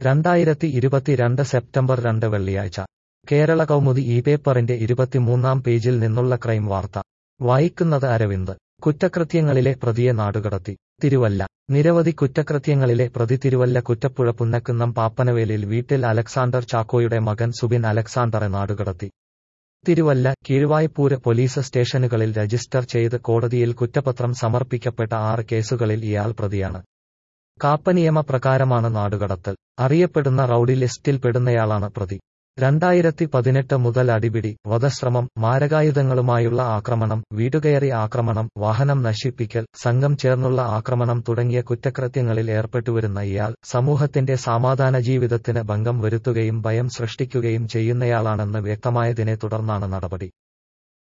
രണ്ടായിരത്തി ഇരുപത്തിരണ്ട് സെപ്റ്റംബർ രണ്ട് വെള്ളിയാഴ്ച കേരള കൗമുദി ഈ പേപ്പറിന്റെ ഇരുപത്തിമൂന്നാം പേജിൽ നിന്നുള്ള ക്രൈം വാർത്ത വായിക്കുന്നത് അരവിന്ദ് കുറ്റകൃത്യങ്ങളിലെ പ്രതിയെ നാടുകടത്തി തിരുവല്ല നിരവധി കുറ്റകൃത്യങ്ങളിലെ പ്രതി തിരുവല്ല കുറ്റപ്പുഴ പുന്നക്കുന്നം പാപ്പനവേലിൽ വീട്ടിൽ അലക്സാണ്ടർ ചാക്കോയുടെ മകൻ സുബിൻ അലക്സാണ്ടറെ നാടുകടത്തി തിരുവല്ല കീഴ്വായ്പൂര് പോലീസ് സ്റ്റേഷനുകളിൽ രജിസ്റ്റർ ചെയ്ത് കോടതിയിൽ കുറ്റപത്രം സമർപ്പിക്കപ്പെട്ട ആറ് കേസുകളിൽ ഇയാൾ പ്രതിയാണ് കാപ്പനിയമ പ്രകാരമാണ് നാടുകടത്തൽ അറിയപ്പെടുന്ന റൌഡി ലിസ്റ്റിൽ പെടുന്നയാളാണ് പ്രതി രണ്ടായിരത്തി പതിനെട്ട് മുതൽ അടിപിടി വധശ്രമം മാരകായുധങ്ങളുമായുള്ള ആക്രമണം വീടുകയറി ആക്രമണം വാഹനം നശിപ്പിക്കൽ സംഘം ചേർന്നുള്ള ആക്രമണം തുടങ്ങിയ കുറ്റകൃത്യങ്ങളിൽ ഏർപ്പെട്ടുവരുന്ന ഇയാൾ സമൂഹത്തിന്റെ സമാധാന ജീവിതത്തിന് ഭംഗം വരുത്തുകയും ഭയം സൃഷ്ടിക്കുകയും ചെയ്യുന്നയാളാണെന്ന് വ്യക്തമായതിനെ തുടർന്നാണ് നടപടി